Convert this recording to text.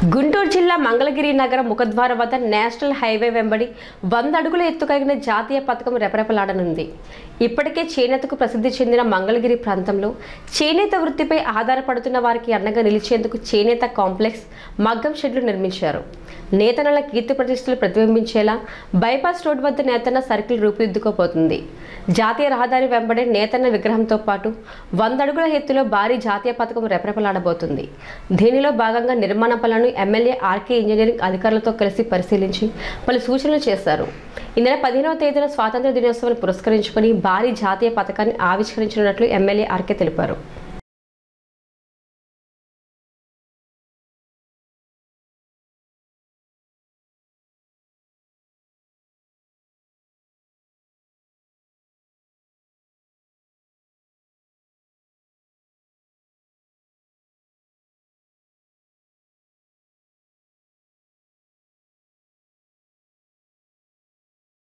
గుంటూరు జిల్లా మంగళగిరి నగర ముఖద్వార వద్ద నేషనల్ హైవే వెంబడి వంద అడుగుల ఎత్తు కలిగిన జాతీయ పథకం రెపరెపలాడనుంది ఇప్పటికే చేనేతకు ప్రసిద్ధి చెందిన మంగళగిరి ప్రాంతంలో చేనేత వృత్తిపై ఆధారపడుతున్న వారికి అండగా నిలిచేందుకు చేనేత కాంప్లెక్స్ మగ్గం షెడ్లు నిర్మించారు నేతనల కీర్తి ప్రతిష్టలు ప్రతిబింబించేలా బైపాస్ రోడ్ వద్ద నేతన్న సర్కిల్ రూపుదిద్దుకోబోతుంది జాతీయ రహదారి వెంబడే నేతన్న విగ్రహంతో పాటు వంద అడుగుల ఎత్తులో భారీ జాతీయ పథకం రెపరెపలాడబోతుంది దీనిలో భాగంగా నిర్మాణ పనులను ఎమ్మెల్యే ఆర్కే ఇంజనీరింగ్ అధికారులతో కలిసి పరిశీలించి పలు సూచనలు చేశారు ఈ నెల పదిహేనవ తేదీన స్వాతంత్ర దినోత్సవాన్ని పురస్కరించుకొని భారీ జాతీయ పథకాన్ని ఆవిష్కరించనున్నట్లు ఎమ్మెల్యే ఆర్కే తెలిపారు